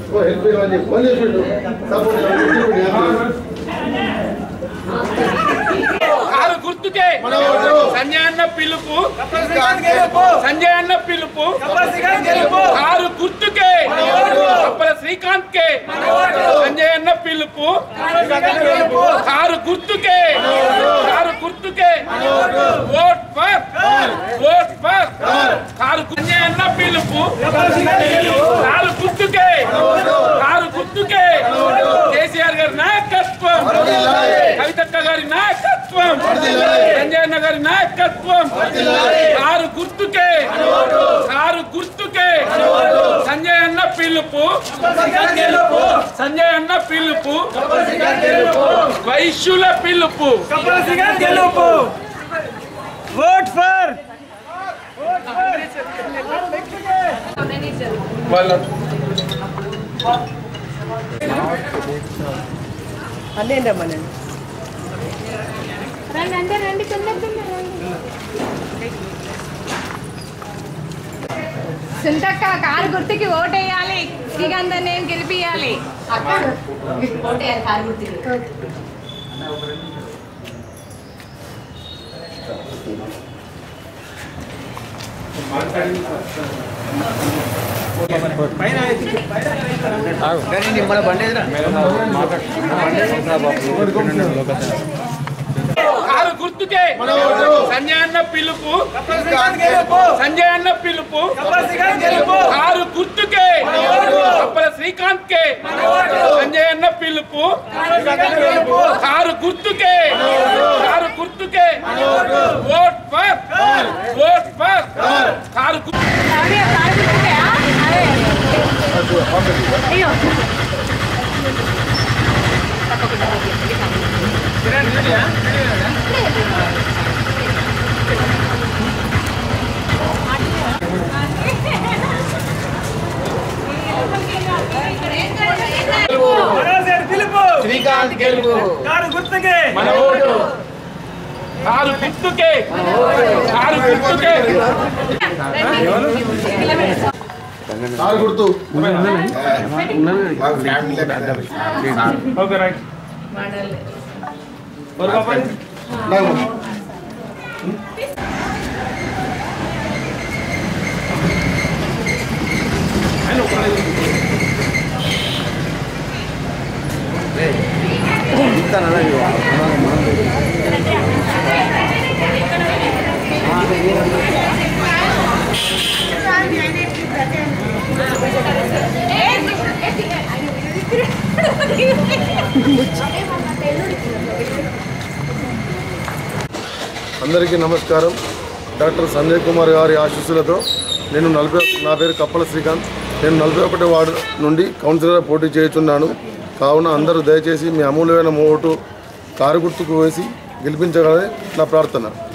Help చేయమని phone చేసిండు support car గుర్తుకే మన ఓటు. సంజయ్ అన్న పిలుపు గెలుపు. సంజయ్ అన్న పిలుపు కారు గుర్తుకే అప్పల శ్రీకాంత్ కే సంజయ్ అన్న పిలుపు కారు గుర్తుకే కారు గుర్తుకే vote for vote for car గు- సంజయ్ అన్న పిలుపు కారు గుర్తుకే కారు గుర్తుకే కేసీఆర్ గారి నాయకత్వం కవితక్క గారి నాయకత్వం సంజయ్ అన్న గారి నాయకత్వం కారు గుర్తుకే కారు గుర్తుకే సంజయ్ అన్న పిలుపు సంజయ్ అన్న పిలుపు వైశ్యుల పిలుపు ఓట్ ఫర్ వాళ్ళ రండి అంటే రండి తొందర తొందర రండి సుంతక్క కారు గుర్తుకి ఓటేయాలి శ్రీకాంత్ నేను గెలిపియాలి ఓటేయాలి కారు గుర్తుకి కారు గుర్తుకే సంజయ్ అన్న పిలుపు సంజయ్ అన్న పిలుపు కారు గుర్తుకే అప్పల శ్రీకాంత్ కే సంజయ్ అన్న పిలుపు కారు గుర్తుకే కారు గుర్తుకే vote for vote for car గుర్తు అదే, కారు గుర్తుకే, ఆ? అదే. అయ్యో పిలుపు శ్రీకాంత్ గెలుపు కారు గుర్తుకే మన ఓటు కారు గుర్తుకే కారు గుర్తుకే కారు గుర్తు ఓకే రైట్ और पापा నాకు. అందరికీ నమస్కారం డాక్టర్ సంజయ్ కుమార్ గారి ఆశీస్సులతో నేను నలభై నా పేరు కప్పల శ్రీకాంత్ నేను నలభై ఒకటి వార్డు నుండి కౌన్సిలర్ పోటీ చేయుచున్నాను కావున అందరూ దయచేసి మీ అమూల్యమైన ఓటు కారు గుర్తుకు వేసి గెలిపించగలని నా ప్రార్థన